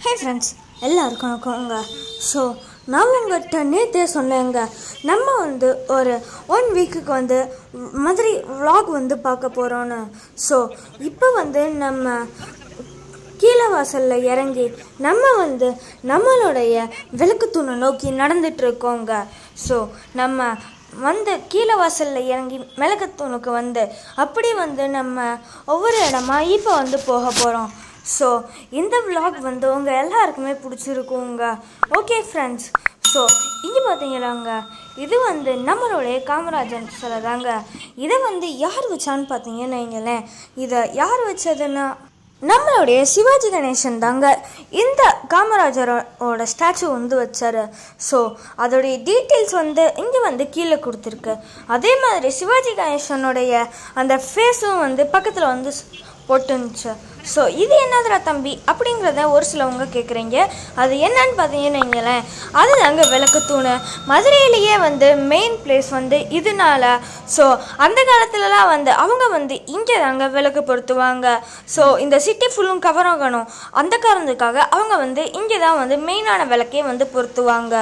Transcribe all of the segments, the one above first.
hey friends எல்லாருக்கும் வணக்கங்க so நான் உங்கள்கிட்ட நேற்றே சொன்னேங்க நம்ம வந்து ஒரு ஒன் வீக்குக்கு வந்து மதுரை vlog வந்து பார்க்க போகிறோன்னு ஸோ இப்போ வந்து நம்ம கீழே வாசலில் இறங்கி நம்ம வந்து நம்மளுடைய விளக்கு தூணை நோக்கி நடந்துட்டு இருக்கோங்க ஸோ நம்ம வந்து கீழே வாசலில் இறங்கி மிளகு தூணுக்கு வந்து அப்படி வந்து நம்ம ஒவ்வொரு இடமா இப்போ வந்து போக போகிறோம் ஸோ இந்த vlog வந்து உங்கள் எல்லாருக்குமே பிடிச்சிருக்குங்க ஓகே ஃப்ரெண்ட்ஸ் ஸோ இங்கே பார்த்தீங்களாங்க இது வந்து நம்மளுடைய காமராஜன் சிலை தாங்க இதை வந்து யார் வச்சான்னு பார்த்தீங்கன்னு வைங்களேன் இதை யார் வச்சதுன்னா நம்மளுடைய சிவாஜி கணேசன் தாங்க இந்த காமராஜரோட ஸ்டாச்சு வந்து வச்சாரு ஸோ அதோடைய டீட்டெயில்ஸ் வந்து இங்கே வந்து கீழே கொடுத்துருக்கு அதே மாதிரி சிவாஜி கணேசனுடைய அந்த ஃபேஸும் வந்து பக்கத்தில் வந்து ஸ்- போட்டுருந்துச்சு ஸோ இது என்னதுடா தம்பி அப்படிங்கிறத ஒரு சிலவங்க கேட்குறீங்க அது என்னன்னு பார்த்தீங்கன்னு வைங்களேன் அதுதாங்க விளக்கு தூணு மதுரையிலேயே வந்து மெயின் பிளேஸ் வந்து இதனால ஸோ அந்த காலத்துலலாம் வந்து அவங்க வந்து இங்கே தாங்க விளக்கு பொருத்துவாங்க ஸோ இந்த சிட்டி ஃபுல்லும் கவர் ஆகணும் அந்த காரணத்துக்காக அவங்க வந்து இங்கே தான் வந்து மெயினான விளக்கே வந்து பொருத்துவாங்க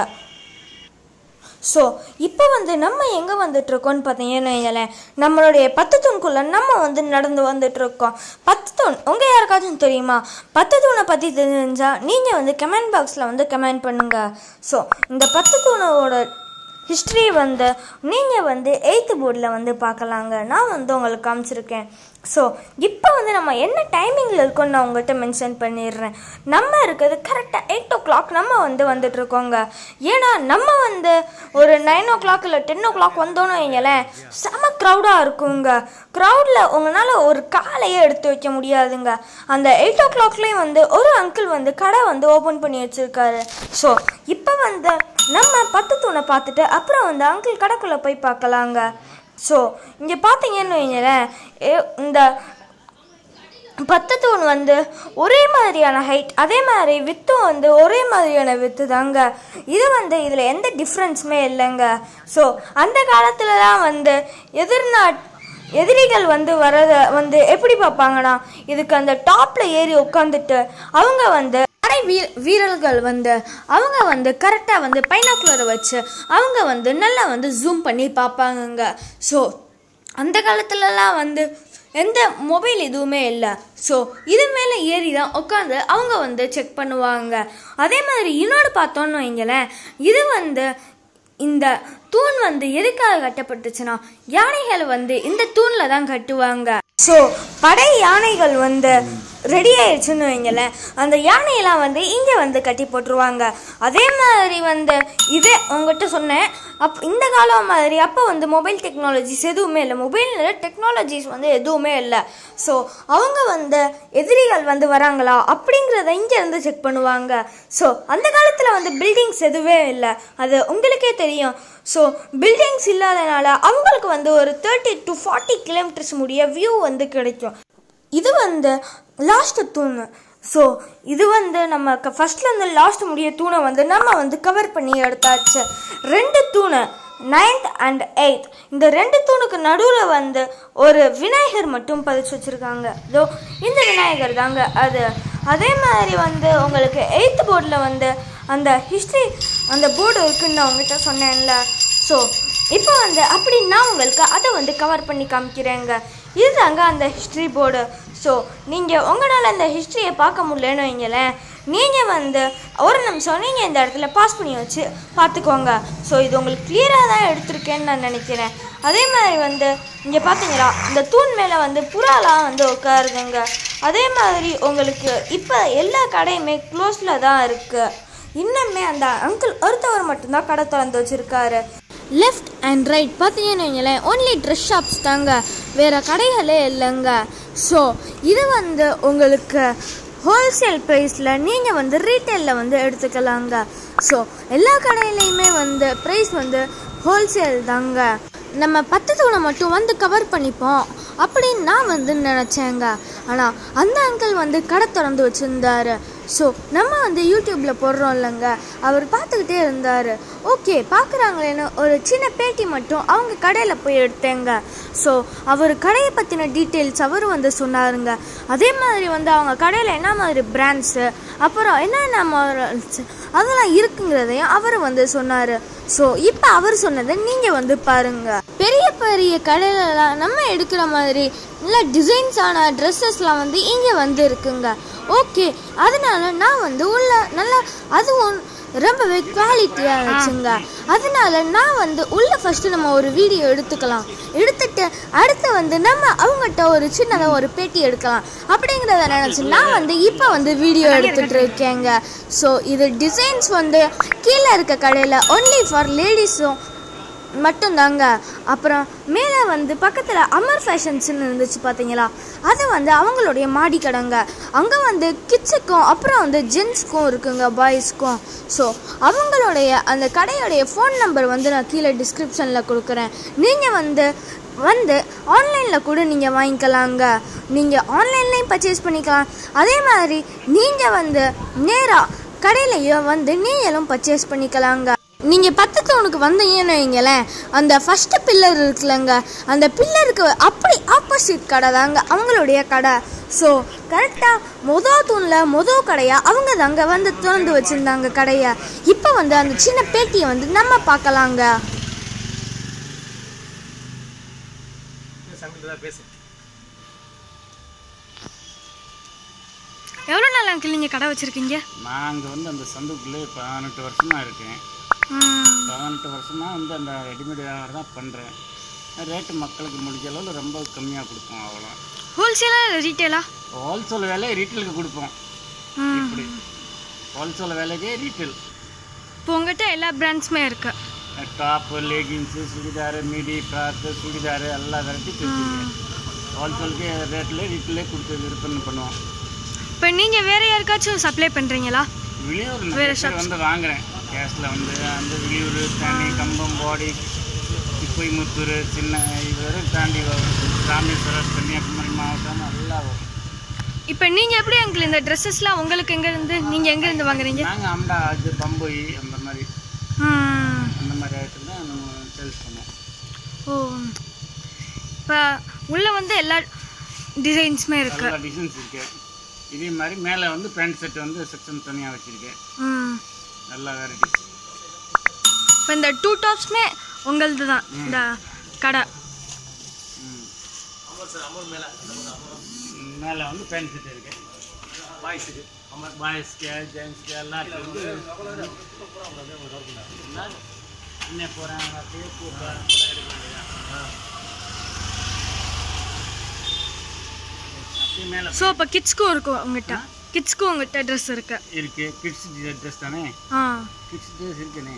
ஸோ இப்போ வந்து நம்ம எங்கே வந்துட்டு இருக்கோம்னு பார்த்தீங்கன்னு வைங்களேன் நம்மளுடைய பத்து தூணுக்குள்ளே நம்ம வந்து நடந்து வந்துட்டு இருக்கோம் பத்து தூண் உங்கள் யாருக்காச்சும் தெரியுமா பத்து தூணை பற்றி தெரிஞ்சால் நீங்கள் வந்து கமெண்ட் பாக்ஸில் வந்து கமெண்ட் பண்ணுங்க ஸோ இந்த பத்து தூணோட ஹிஸ்ட்ரி வந்து நீங்கள் வந்து எயித்து போர்டில் வந்து பார்க்கலாங்க நான் வந்து உங்களுக்கு காமிச்சிருக்கேன் ஸோ இப்போ வந்து நம்ம என்ன டைமிங்கில் இருக்கோம்னு நான் உங்கள்கிட்ட மென்ஷன் பண்ணிடுறேன் நம்ம இருக்கிறது கரெக்டாக எயிட் ஓ கிளாக் நம்ம வந்து வந்துட்டு இருக்கோங்க ஏன்னா நம்ம வந்து ஒரு நைன் ஓ கிளாக் இல்லை டென் ஓ கிளாக் வந்தோன்னு வைங்களேன் செம க்ரௌடாக இருக்குங்க க்ரௌடில் உங்களால் ஒரு காலையே எடுத்து வைக்க முடியாதுங்க அந்த எயிட் ஓ கிளாக்லேயும் வந்து ஒரு அங்கிள் வந்து கடை வந்து ஓப்பன் பண்ணி வச்சுருக்காரு ஸோ இப்போ வந்து நம்ம பத்து தூணை பார்த்துட்டு அப்புறம் வந்து அங்கிள் கடைக்குள்ளே போய் பார்க்கலாங்க ஸோ இங்கே பார்த்தீங்கன்னு வைங்களேன் ஏ- இந்த பத்து தூண் வந்து ஒரே மாதிரியான ஹைட் அதே மாதிரி வித்தும் வந்து ஒரே மாதிரியான வித்து தாங்க இது வந்து இதில் எந்த டிஃப்ரென்ஸுமே இல்லைங்க ஸோ அந்த காலத்துலலாம் வந்து எதிர்நாட் எதிரிகள் வந்து வரத வந்து எப்படி பார்ப்பாங்கன்னா இதுக்கு அந்த டாப்பில் ஏறி உட்காந்துட்டு அவங்க வந்து படை வீ வீரர்கள் வந்து அவங்க வந்து கரெக்டாக வந்து பைனாக்குலரை வச்சு அவங்க வந்து நல்லா வந்து ஜூம் பண்ணி பார்ப்பாங்கங்க ஸோ அந்த காலத்துலலாம் வந்து எந்த மொபைல் எதுவுமே இல்லை ஸோ இது மேலே ஏறி தான் உட்காந்து அவங்க வந்து செக் பண்ணுவாங்க அதே மாதிரி இன்னொன்று பார்த்தோன்னு வைங்களேன் இது வந்து இந்த தூண் வந்து எதுக்காக கட்டப்பட்டுச்சுன்னா யானைகள் வந்து இந்த தூணில் தான் கட்டுவாங்க ஸோ படை யானைகள் வந்து ரெடி ஆயிடுச்சுன்னு வைங்களேன் அந்த யானையெல்லாம் வந்து இங்கே வந்து கட்டி போட்டுருவாங்க அதே மாதிரி வந்து இதே உங்ககிட்ட சொன்னேன் அப் இந்த காலம் மாதிரி அப்போ வந்து மொபைல் டெக்னாலஜிஸ் எதுவுமே இல்லை மொபைலில் டெக்னாலஜிஸ் வந்து எதுவுமே இல்லை ஸோ அவங்க வந்து எதிரிகள் வந்து வராங்களா அப்படிங்கிறத இங்கேருந்து செக் பண்ணுவாங்க ஸோ அந்த காலத்தில் வந்து பில்டிங்ஸ் எதுவுமே இல்லை அது உங்களுக்கே தெரியும் ஸோ பில்டிங்ஸ் இல்லாதனால அவங்களுக்கு வந்து ஒரு தேர்ட்டி டு ஃபார்ட்டி கிலோமீட்டர்ஸ் முடிய வியூ வந்து கிடைக்கும் இது வந்து லாஸ்ட் தூண் ஸோ இது வந்து நம்ம ஃபர்ஸ்ட்லேருந்து லாஸ்ட் முடிய தூணை வந்து நம்ம வந்து கவர் பண்ணி எடுத்தாச்சு ரெண்டு தூணு நைன்த் அண்ட் எயித் இந்த ரெண்டு தூணுக்கு நடுவில் வந்து ஒரு விநாயகர் மட்டும் பதிச்சு வச்சுருக்காங்க இதோ இந்த விநாயகர் தாங்க அது அதே மாதிரி வந்து உங்களுக்கு எயித்து போர்டில் வந்து அந்த ஹிஸ்ட்ரி அந்த போர்டு இருக்குன்னு நான் உங்ககிட்ட சொன்னேன்ல ஸோ இப்போ வந்து அப்படி நான் உங்களுக்கு அதை வந்து கவர் பண்ணி காமிக்கிறேங்க இதுதாங்க அந்த ஹிஸ்ட்ரி போர்டு ஸோ நீங்கள் உங்களால் அந்த ஹிஸ்ட்ரியை பார்க்க முடியலன்னு வைங்களேன் நீங்கள் வந்து ஒரு நிமிஷம் நீங்கள் இந்த இடத்துல பாஸ் பண்ணி வச்சு பார்த்துக்கோங்க ஸோ இது உங்களுக்கு கிளியராக தான் எடுத்திருக்கேன்னு நான் நினைக்கிறேன் அதே மாதிரி வந்து இங்கே பார்த்தீங்களா இந்த தூண் மேலே வந்து புறாலாம் வந்து உட்காருதுங்க அதே மாதிரி உங்களுக்கு இப்போ எல்லா கடையுமே க்ளோஸில் தான் இருக்குது இன்னுமே அந்த அங்கிள் ஒருத்தவர் மட்டும்தான் கடை திறந்து வச்சிருக்காரு லெஃப்ட் அண்ட் ரைட் பார்த்தீங்கன்னு வைங்களேன் ஒன்லி ட்ரெஸ் ஷாப்ஸ் தாங்க வேறு கடைகளே இல்லைங்க ஸோ இது வந்து உங்களுக்கு ஹோல்சேல் ப்ரைஸில் நீங்கள் வந்து ரீட்டைலில் வந்து எடுத்துக்கலாங்க ஸோ எல்லா கடையிலையுமே வந்து ப்ரைஸ் வந்து ஹோல்சேல் தாங்க நம்ம பத்து தூணை மட்டும் வந்து கவர் பண்ணிப்போம் அப்படின்னு நான் வந்து நினச்சேங்க ஆனால் அந்த அங்கிள் வந்து கடை திறந்து வச்சுருந்தாரு ஸோ நம்ம வந்து யூடியூப்பில் போடுறோம் இல்லைங்க அவர் பார்த்துக்கிட்டே இருந்தார் ஓகே பார்க்குறாங்களேன்னு ஒரு சின்ன பேட்டி மட்டும் அவங்க கடையில் போய் எடுத்தேங்க ஸோ அவர் கடையை பற்றின டீட்டெயில்ஸ் அவர் வந்து சொன்னாருங்க அதே மாதிரி வந்து அவங்க கடையில் என்ன மாதிரி பிராண்ட்ஸு அப்புறம் என்னென்ன மாடல்ஸ் அதெல்லாம் இருக்குங்கிறதையும் அவர் வந்து சொன்னார் ஸோ இப்போ அவர் சொன்னதை நீங்கள் வந்து பாருங்க பெரிய பெரிய கடையிலலாம் நம்ம எடுக்கிற மாதிரி நல்ல டிசைன்ஸான ட்ரெஸ்ஸஸ்லாம் வந்து இங்கே வந்து இருக்குங்க ஓகே அதனால நான் வந்து உள்ள நல்லா அதுவும் ரொம்பவே குவாலிட்டியாக இருந்துச்சுங்க அதனால நான் வந்து உள்ள ஃபஸ்ட்டு நம்ம ஒரு வீடியோ எடுத்துக்கலாம் எடுத்துட்டு அடுத்து வந்து நம்ம அவங்ககிட்ட ஒரு சின்னதாக ஒரு பேட்டி எடுக்கலாம் அப்படிங்கிறத நினச்சி நான் வந்து இப்போ வந்து வீடியோ எடுத்துட்டு இருக்கேங்க ஸோ இது டிசைன்ஸ் வந்து கீழே இருக்க கடையில் ஒன்லி ஃபார் லேடிஸும் மட்டும்தாங்க அப்புறம் மேலே வந்து பக்கத்தில் அமர் ஃபேஷன்ஸ்னு இருந்துச்சு பார்த்தீங்களா அது வந்து அவங்களுடைய மாடி கடைங்க அங்கே வந்து கிட்ஸுக்கும் அப்புறம் வந்து ஜென்ஸ்க்கும் இருக்குங்க பாய்ஸ்க்கும் ஸோ அவங்களுடைய அந்த கடையுடைய ஃபோன் நம்பர் வந்து நான் கீழே டிஸ்கிரிப்ஷனில் கொடுக்குறேன் நீங்கள் வந்து வந்து ஆன்லைனில் கூட நீங்கள் வாங்கிக்கலாங்க நீங்கள் ஆன்லைன்லேயும் பர்ச்சேஸ் பண்ணிக்கலாம் அதே மாதிரி நீங்கள் வந்து நேராக கடையிலையும் வந்து நீங்களும் பர்ச்சேஸ் பண்ணிக்கலாங்க நீங்கள் பத்து தவணுக்கு வந்தீங்கன்னு வைங்களேன் அந்த ஃபஸ்ட்டு பில்லர் இருக்குல்லங்க அந்த பில்லருக்கு அப்படி ஆப்போசிட் கடை தாங்க அவங்களுடைய கடை ஸோ கரெக்டாக மொதல் தூணில் மொதல் கடையாக அவங்க தாங்க வந்து திறந்து வச்சுருந்தாங்க கடையை இப்போ வந்து அந்த சின்ன பேட்டியை வந்து நம்ம பார்க்கலாங்க எவ்வளோ நாள் அங்கிள் நீங்கள் கடை வச்சுருக்கீங்க நான் அங்கே வந்து அந்த சந்துக்குள்ளே பதினெட்டு வருஷமாக இருக்கேன் பதினெட்டு வருஷமாக வந்து அந்த ரெடிமேட் வியாபாரம் தான் பண்ணுறேன் ரேட்டு மக்களுக்கு முடிஞ்ச அளவில் ரொம்ப கம்மியாக கொடுப்போம் அவ்வளோ ஹோல்சேலாக ரீட்டெயிலா ஹோல்சேல் விலையை ரீட்டெயிலுக்கு கொடுப்போம் இப்படி ஹோல்சேல் விலைக்கே ரீட்டெயில் இப்போ உங்ககிட்ட எல்லா பிராண்ட்ஸுமே இருக்கு top leggings churidar midi frock churidar எல்லா வெரைட்டி வச்சுருக்கேன் ஹோல்சேலுக்கு ரேட்டில் ரீட்டெயிலே கொடுத்து விற்பனை பண்ணுவோம் இப்போ நீங்கள் வேறு யாருக்காச்சும் சப்ளை பண்ணுறீங்களா வெளியூர் நிறைய பேர் வந்து வாங்குறேன் கேஸில் வந்து அந்த வெளியூர் தண்ணி கம்பம் பாடி முத்தூர் சின்ன இது வரை தாண்டி வரும் ராமேஸ்வரம் கன்னியாகுமரி மாவட்டம் எல்லாம் வரும் இப்போ நீங்கள் எப்படி அங்கிள் இந்த ட்ரெஸ்ஸஸ்லாம் உங்களுக்கு எங்கேருந்து நீங்கள் எங்கேருந்து வாங்குறீங்க நாங்கள் அம்டா அது பம்போய் அந்த மாதிரி அந்த மாதிரி ஐட்டம் தான் நம்ம சேல்ஸ் பண்ணுவோம் ஓ இப்போ உள்ளே வந்து எல்லா டிசைன்ஸுமே இருக்கு எல்லா டிசைன்ஸ் இருக்கு இதே மாதிரி மேலே வந்து பேண்ட் செட் வந்து செக்ஷன் தனியாக வச்சுருக்கேன் ம் எல்லா வெரைட்டிஸ் இப்போ இந்த டூ டாப்ஸுமே உங்களது தான் இந்த கடை மேலே வந்து பேண்ட் செட் இருக்கு பாய்ஸுக்கு பாய்ஸ்க்கு ஜென்ஸ்க்கு எல்லாத்துக்கும் வந்து என்ன போகிறேன் அப்படியே கூப்பிட்றேன் அப்படியே மேலே ஸோ இப்போ கிட்ஸ்க்கும் இருக்கும் உங்ககிட்ட கிட்ஸ்க்கும் உங்ககிட்ட ட்ரெஸ் இருக்கு இருக்கு கிட்ஸ் ட்ரெஸ் தானே ஆ கிட்ஸ் ட்ரெஸ் இருக்குனே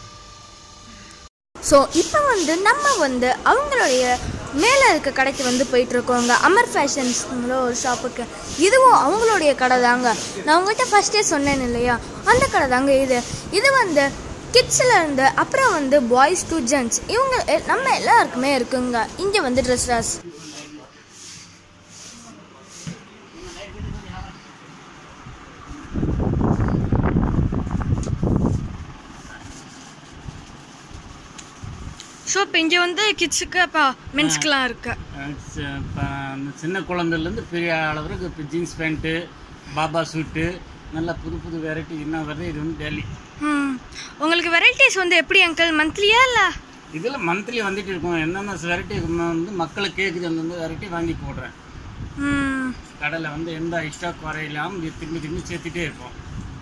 ஸோ இப்போ வந்து நம்ம வந்து அவங்களுடைய மேலே இருக்க கடைக்கு வந்து போயிட்டு இருக்கோங்க அமர் ஃபேஷன்ஸ்ங்களோ ஒரு ஷாப்புக்கு இதுவும் அவங்களுடைய கடை தாங்க நான் உங்கள்கிட்ட ஃபஸ்ட்டே சொன்னேன் இல்லையா அந்த கடை தாங்க இது இது வந்து கிட்ஸில் இருந்து அப்புறம் வந்து பாய்ஸ் டு ஜென்ட்ஸ் இவங்க எ- நம்ம எல்லாருக்குமே இருக்குங்க இங்கே வந்து ட்ரெஸ்ஸஸ் ஸோ இப்போ இங்கே வந்து கிட்ஸுக்கு அப்போ மென்ஸ்க்குலாம் இருக்கு அஹ் ச- ப- அந்த சின்ன குழந்தைலேருந்து பெரிய அளவுக்கு இப்போ ஜீன்ஸ் பேண்ட்டு பாபா சூட்டு நல்லா புது புது வெரைட்டி என்ன வருது இது வந்து டெல்லி ம் உங்களுக்கு வெரைட்டிஸ் வந்து எப்படி அங்கிள் மந்த்லியா இல்லை இதில் மந்த்லி வந்துட்டு இருக்கும் என்னென்ன வெரைட்டி வந்து மக்களுக்கு கேட்குது அந்தந்த வெரைட்டி வாங்கி போடுறேன் ம் கடையில் வந்து எந்த எக்ஸ்ட்ரா குறையில்லாமல் இது திரும்பி திரும்பி சேர்த்துட்டே இருப்போம்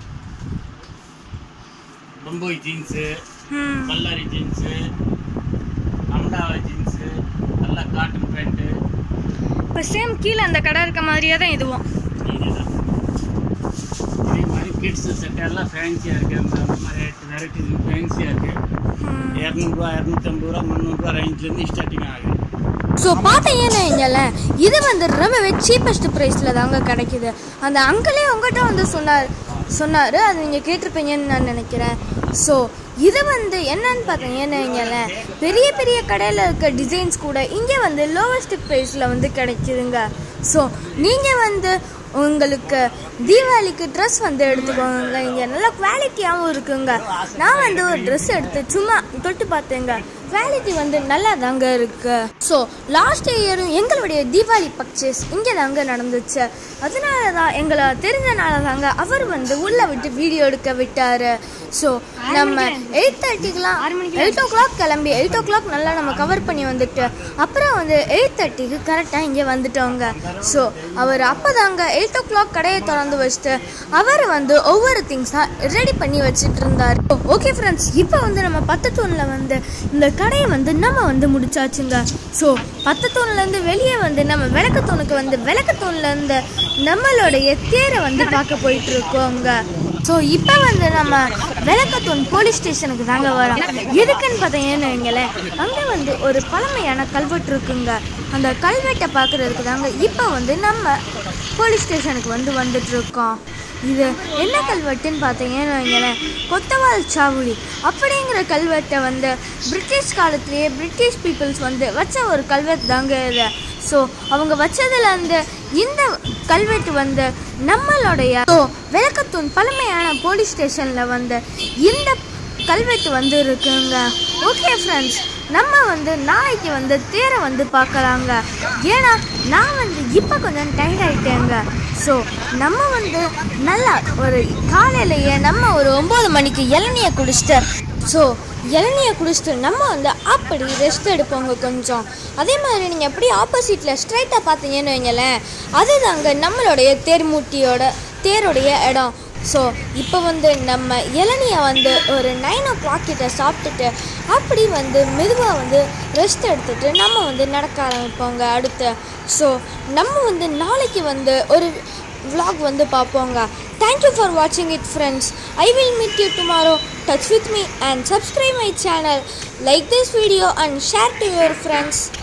பம்போய் ஜீன்ஸு ம் பல்லாரி ஜீன்ஸு அம்டாவா ஜீன்ஸு நல்லா காட்டன் பேண்ட்டு இப்போ சேம் கீழே அந்த கடை இருக்க மாதிரியே தான் இதுவும் இதுதான் இதே மாதிரி கிட்ஸ் செட் எல்லாம் ஃபேன்சியாக இருக்குது அந்த அந்த மாதிரி வெரைட்டிஸ் ஃபேன்சியாக இருக்குது இரநூறுவா இரநூத்தம்பது ரூபா முந்நூறுரூவா ரேஞ்ச்லேருந்து ஸ்டார்டிங் ஆகுது ஸோ பார்த்தீங்கன்னு வைங்களேன் இது வந்து ரொம்பவே சீப்பஸ்ட் ப்ரைஸில் தாங்க கிடைக்குது அந்த அங்கிளே உங்கள்கிட்ட வந்து சொன்னார் சொன்னார் அது நீங்கள் கேட்டிருப்பீங்கன்னு நான் நினைக்கிறேன் ஸோ இது வந்து என்னன்னு பார்த்தீங்கன்னு வைங்களேன் பெரிய பெரிய கடையில் இருக்க டிசைன்ஸ் கூட இங்கே வந்து லோவஸ்ட் ப்ரைஸில் வந்து கிடைக்குதுங்க ஸோ நீங்கள் வந்து உங்களுக்கு தீபாவளிக்கு ட்ரெஸ் வந்து எடுத்துக்கோங்க இங்கே நல்ல குவாலிட்டியாகவும் இருக்குங்க நான் வந்து ஒரு ட்ரெஸ் எடுத்து சும்மா தொட்டு பார்த்தேங்க குவாலிட்டி வந்து நல்லா தாங்க இருக்கு ஸோ லாஸ்ட் இயரும் எங்களுடைய தீபாவளி பர்ச்சேஸ் இங்கே தாங்க நடந்துச்சு அதனால தான் எங்களை தெரிஞ்சனால தாங்க அவர் வந்து உள்ளே விட்டு வீடியோ எடுக்க விட்டாரு ஸோ நம்ம எயிட் தேர்ட்டிக்கெலாம் எயிட் ஓ கிளாக் கிளம்பி எயிட் ஓ கிளாக் நல்லா நம்ம கவர் பண்ணி வந்துட்டு அப்புறம் வந்து எயிட் தேர்ட்டிக்கு கரெக்டாக இங்கே வந்துட்டோங்க ஸோ அவர் அப்போ தாங்க எயிட் ஓ கிளாக் கடையை திறந்து வச்சுட்டு அவர் வந்து ஒவ்வொரு திங்ஸாக ரெடி பண்ணி வச்சுட்டு இருந்தார் ஓகே ஃப்ரெண்ட்ஸ் இப்போ வந்து நம்ம பத்து தூணில் வந்து இந்த கடையை வந்து நம்ம வந்து முடிச்சாச்சுங்க ஸோ பத்து தூண்லேருந்து வெளியே வந்து நம்ம விளக்கு தூணுக்கு வந்து விளக்கு தூண்லேருந்து நம்மளுடைய தேரை வந்து பார்க்க போயிட்டு இருக்கோங்க ஸோ இப்போ வந்து நம்ம விளக்கத்தூண் போலீஸ் ஸ்டேஷனுக்கு தாங்க வரோம் எதுக்குன்னு பார்த்தீங்கன்னு வைங்களேன் அங்கே வந்து ஒரு பழமையான கல்வெட்டு இருக்குங்க அந்த கல்வெட்டை பார்க்குறதுக்கு தாங்க இப்போ வந்து நம்ம போலீஸ் ஸ்டேஷனுக்கு வந்து வந்துட்டு இருக்கோம் இது என்ன கல்வெட்டுன்னு பார்த்தீங்கன்னு வைங்களேன் கொத்தவால் சாவடி அப்படிங்கிற கல்வெட்டை வந்து பிரிட்டிஷ் காலத்திலேயே பிரிட்டிஷ் பீப்புள்ஸ் வந்து வச்ச ஒரு கல்வெட்டு தாங்க இது ஸோ அவங்க வச்சதுலேருந்து இந்த கல்வெட்டு வந்து நம்மளுடைய ஸோ விளக்கத்தூண் பழமையான போலீஸ் ஸ்டேஷனில் வந்து இந்த கல்வெட்டு வந்து இருக்குங்க ஓகே ஃப்ரெண்ட்ஸ் நம்ம வந்து நாளைக்கு வந்து தேரை வந்து பார்க்கலாங்க ஏன்னா நான் வந்து இப்போ கொஞ்சம் டைட் ஆகிட்டேங்க ஸோ நம்ம வந்து நல்லா ஒரு காலையிலேயே நம்ம ஒரு ஒம்பது மணிக்கு இளநியை குடிச்சிட்டு ஸோ இளநியை குடிச்சிட்டு நம்ம வந்து அப்படி ரெஸ்ட் எடுப்போங்க கொஞ்சம் அதே மாதிரி நீங்கள் எப்படி ஆப்போசிட்டில் ஸ்ட்ரைட்டாக பார்த்தீங்கன்னு வைங்களேன் அதுதாங்க நம்மளுடைய தேர்மூட்டியோட தேருடைய இடம் ஸோ இப்போ வந்து நம்ம இளநியை வந்து ஒரு நைன் ஓ கிளாக் கிட்ட சாப்பிட்டுட்டு அப்படி வந்து மெதுவாக வந்து ரெஸ்ட் எடுத்துட்டு நம்ம வந்து நடக்க ஆரம்பிப்போங்க அடுத்து ஸோ நம்ம வந்து நாளைக்கு வந்து ஒரு vlog வந்து பார்ப்போங்க தேங்க்யூ ஃபார் வாட்சிங் it friends I will meet you tomorrow touch with me and subscribe my channel like this video and share to your friends